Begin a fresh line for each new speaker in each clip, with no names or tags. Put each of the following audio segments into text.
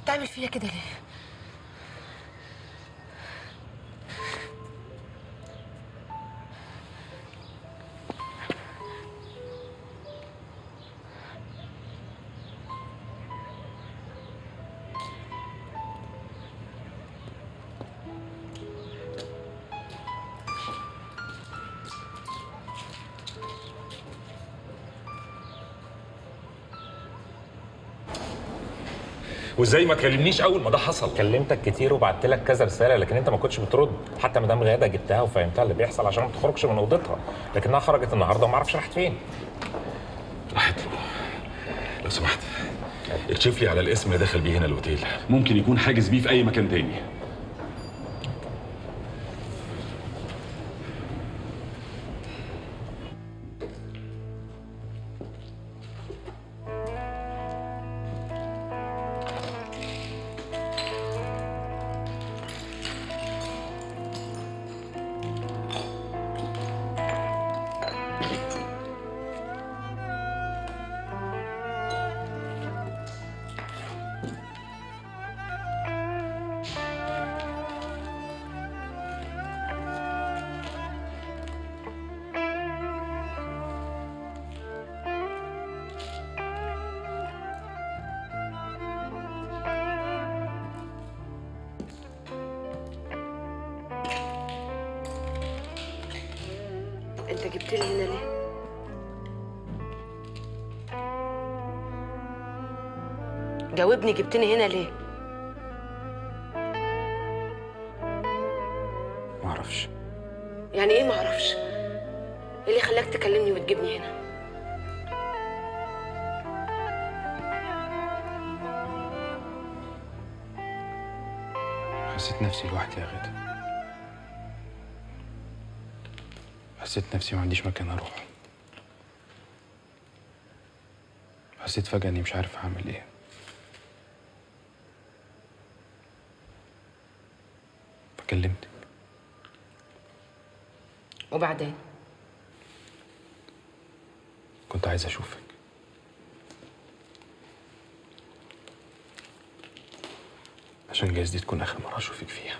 بتعمل فيا كده ليه
وازاي ما تكلمنيش اول ما ده حصل
كلمتك كتير وبعت لك كذا رساله لكن انت ما كنتش بترد حتى مدام غاده جبتها وفهمتها اللي بيحصل عشان ما تخرجش من اوضتها لكنها خرجت النهارده وما اعرفش راحت فين
راحت له لو سمحت اكشف لي على الاسم اللي دخل بيه هنا الاوتيل
ممكن يكون حاجز بيه في اي مكان تاني
انت جبت لي هنا ليه جاوبني جبتني هنا ليه
ما اعرفش
يعني ايه معرفش ايه اللي خلاك تكلمني وتجيبني هنا
حسيت نفسي لوحدي يا غدا حسيت نفسي ما عنديش مكان اروح حسيت فجأة اني مش عارف اعمل ايه فكلمتك
وبعدين
كنت عايز اشوفك عشان جايز دي تكون اخر مرة اشوفك فيها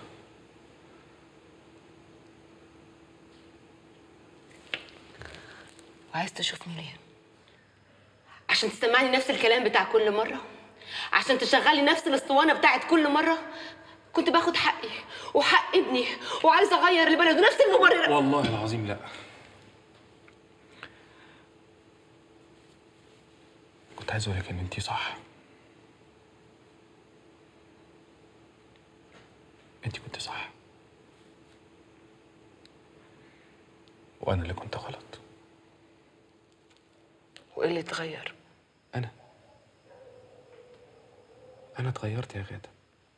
وعايز تشوفني ليه عشان تسمعني نفس الكلام بتاع كل مرة عشان تشغلي نفس الاسطوانة بتاعت كل مرة كنت باخد حقي وحق ابني وعايزة اغير البلد ونفس المبرر
والله العظيم لا كنت عايز اقولك ان انتي صح انتي كنت صح وانا اللي كنت غلط
وايه اللي اتغير
انا انا اتغيرت يا غاده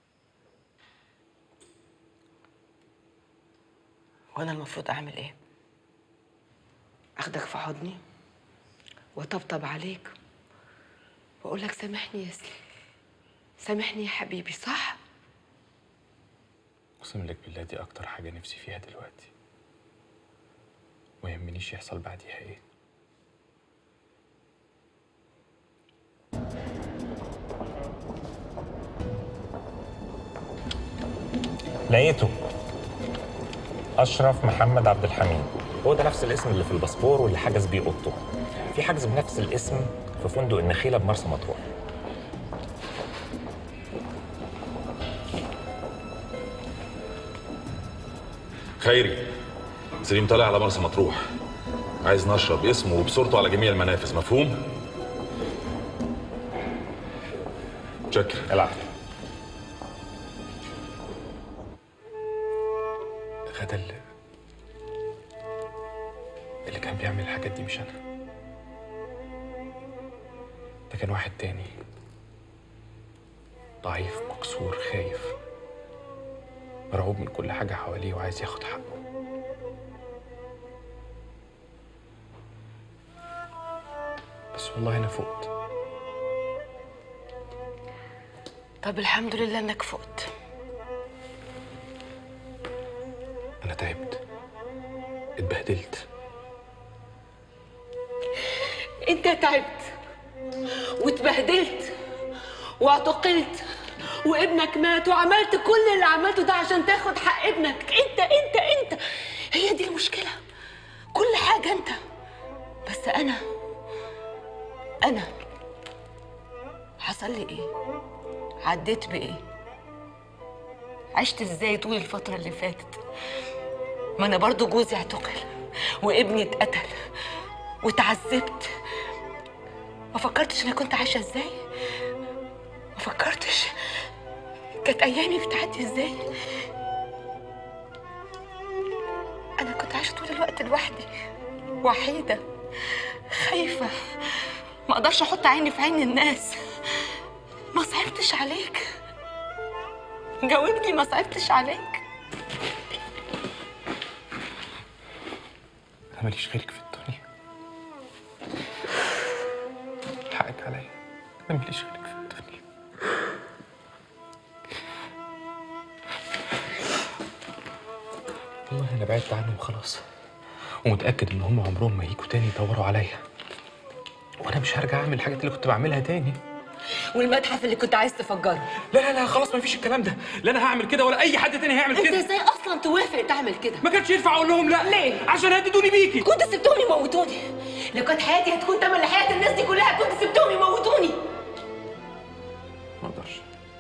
وانا المفروض اعمل ايه اخدك في حضني وطبطب عليك واقول لك سامحني يا سليم سامحني يا حبيبي صح
اقسم لك بالله دي اكتر حاجه نفسي فيها دلوقتي ما يهمنيش يحصل بعديها ايه
لقيته اشرف محمد عبد الحميد هو ده نفس الاسم اللي في الباسبور واللي حجز بيه اوضته في حجز بنفس الاسم في فندق النخيله بمرسى مطروح
خيري سليم طالع على مرسى مطروح عايز نشرب اسمه وبصورته على جميع المنافذ مفهوم؟ شكر
العفو
غدا اللي اللي كان بيعمل الحاجات دي مش انا ده كان واحد تاني ضعيف مكسور خايف مرعوب من كل حاجة حواليه وعايز ياخد حقه بس والله أنا فقت
طب الحمد لله انك فقت
أنا تعبت اتبهدلت
انت تعبت واتبهدلت واعتقلت وابنك مات وعملت كل اللي عملته ده عشان تاخد حق ابنك انت انت انت هي دي المشكله كل حاجه انت بس انا انا حصل لي ايه عديت بايه عشت ازاي طول الفتره اللي فاتت ما انا برضو جوزي اعتقل وابني اتقتل واتعذبت ما فكرتش انا كنت عايشه ازاي ما فكرتش كانت ايامي بتعدي ازاي انا كنت عايشه طول الوقت لوحدي وحيده خايفه ما اقدرش احط عيني في عين الناس ما صعبتش عليك جاوبني ما صعبتش عليك
انا ماليش غيرك في الدنيا حقك عليا انا ماليش غيرك في الدنيا والله انا بعدت عنهم خلاص ومتاكد ان هم عمرهم ما يجوا تاني يدوروا عليا وانا مش هرجع اعمل الحاجات اللي كنت بعملها تاني
والمتحف اللي كنت عايز تفجره
لا لا لا خلاص ما فيش الكلام ده لا انا هعمل كده ولا اي حد تاني هيعمل
انت
كده
ازاي اصلا توافق تعمل كده
ما كانش ينفع اقول لهم لا
ليه؟
عشان هددوني بيكي
كنت سبتهم يموتوني لو كانت حياتي هتكون تمن لحياة الناس دي كلها كنت سبتهم يموتوني
ما اقدرش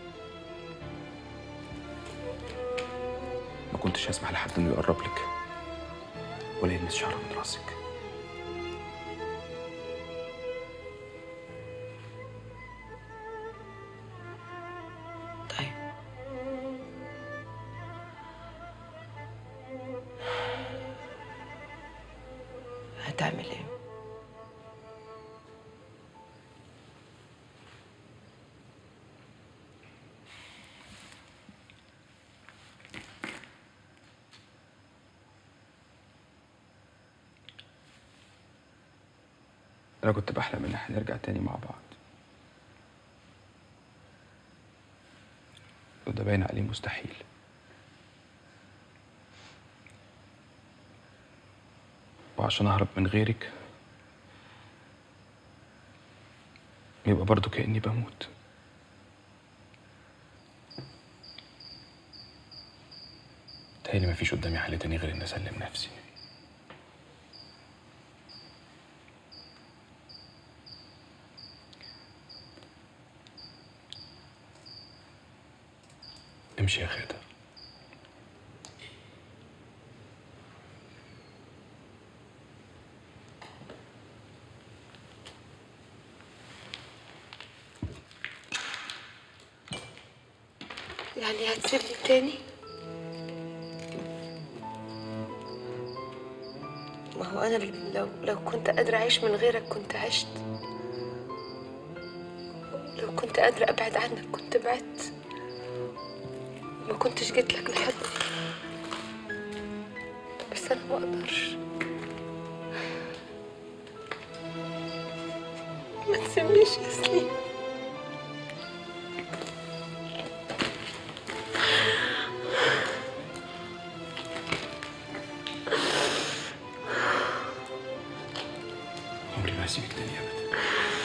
ما كنتش هسمح لحد انه يقرب لك ولا يلمس شعره من راسك
طيب هتعمل ايه
انا كنت بحلم ان احنا نرجع تاني مع بعض وده باين عليه مستحيل وعشان اهرب من غيرك يبقى برضو كأني بموت تهيألي مفيش قدامي حل تاني غير اني اسلم نفسي امشي يا خالد
يعني هتسيبني تاني ما هو انا لو لو كنت قادره اعيش من غيرك كنت عشت لو كنت قادره ابعد عنك كنت بعدت ما كنتش جيت لك لحد بس انا ما اقدرش ما تسيبنيش يا سليم
عمري ما هسيبك تاني ابدا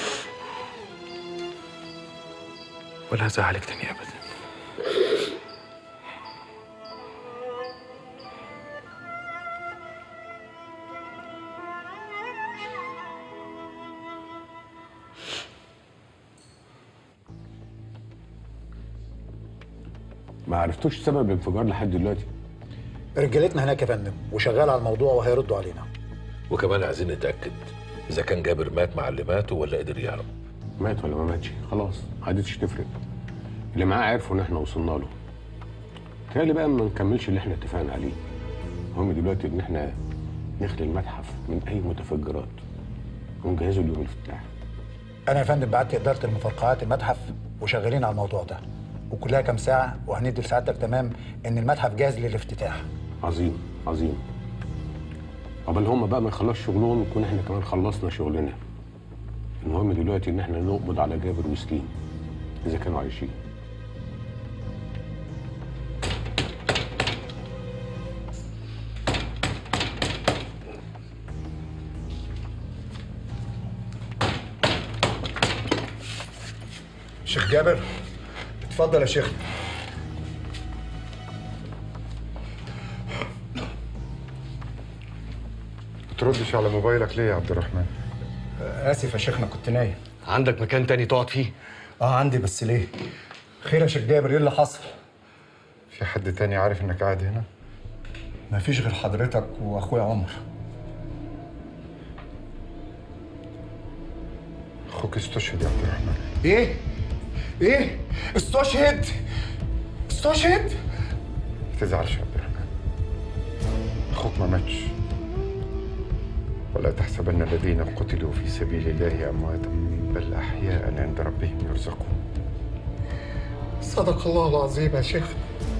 ولا هزعلك تاني ابدا
ما عرفتوش سبب الانفجار لحد دلوقتي
رجالتنا هناك يا فندم وشغال على الموضوع وهيردوا علينا
وكمان عايزين نتأكد إذا كان جابر مات مع اللي ماتوا ولا قدر يهرب
مات ولا ما ماتش خلاص ما عادتش تفرق اللي معاه عرفوا ان احنا وصلنا له تهيألي بقى ما نكملش اللي احنا اتفقنا عليه المهم دلوقتي ان احنا نخلي المتحف من اي متفجرات ونجهزه اليوم الافتتاح
انا يا فندم بعت اداره المفرقعات المتحف وشغالين على الموضوع ده وكلها كام ساعه وهندي لسعادتك تمام ان المتحف جاهز للافتتاح
عظيم عظيم قبل هم بقى ما يخلصوا شغلهم نكون احنا كمان خلصنا شغلنا المهم دلوقتي ان احنا نقبض على جابر وسليم اذا كانوا عايشين
شيخ جابر
اتفضل يا شيخ
بتردش على موبايلك ليه يا عبد الرحمن؟
اسف يا شيخنا كنت نايم
عندك مكان تاني تقعد فيه
اه عندي بس ليه خير يا شيخ جابر ايه اللي حصل
في حد تاني عارف انك قاعد هنا؟
مفيش غير حضرتك واخويا عمر
اخوك استشهد يا عبد الرحمن
ايه ايه استشهد استشهد
ما تزعلش يا عبد الرحمن اخوك ما ماتش ولا تحسبن الذين قتلوا في سبيل الله امواتا بل احياء عند ربهم يرزقون
صدق الله العظيم يا شيخ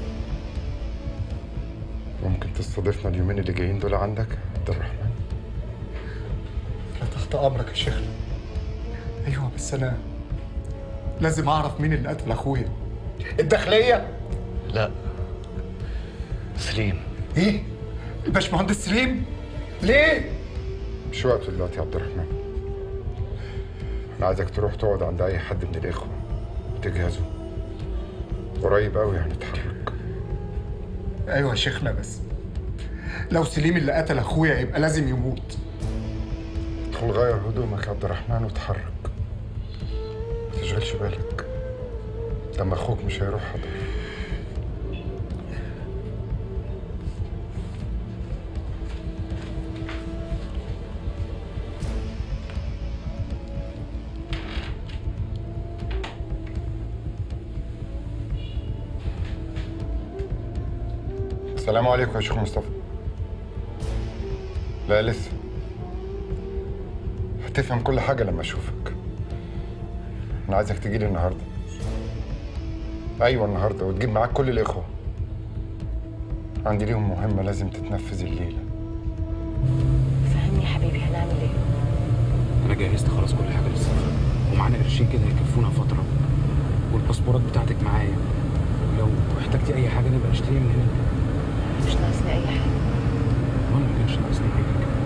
ممكن تستضيفنا اليومين اللي جايين دول عندك يا عبد الرحمن
لا تحت امرك يا شيخ ايوه بس انا لازم اعرف مين اللي قتل اخويا الداخليه
لا سليم
ايه الباشمهندس سليم ليه
مش وقته دلوقتي يا عبد الرحمن انا عايزك تروح تقعد عند اي حد من الاخوه وتجهزه قريب قوي هنتحرك
ايوه يا شيخنا بس لو سليم اللي قتل اخويا يبقى لازم يموت
ادخل غير هدومك يا عبد الرحمن وتحرك ما تشغلش بالك لما اخوك مش هيروح حضر السلام عليكم يا شيخ مصطفى لا لسه هتفهم كل حاجة لما أشوفك أنا عايزك تجيلي النهاردة أيوة النهاردة وتجيب معاك كل الإخوة عندي ليهم مهمة لازم تتنفذ الليلة
فهمني يا حبيبي هنعمل ايه
انا جهزت خلاص كل حاجه للسفر ومعانا قرشين كده يكفونا فتره والباسبورات بتاعتك معايا ولو احتجتي اي حاجه نبقى نشتريها من هنا
مش ناقصني اي حاجه
وانا ما كانش ناقصني حاجه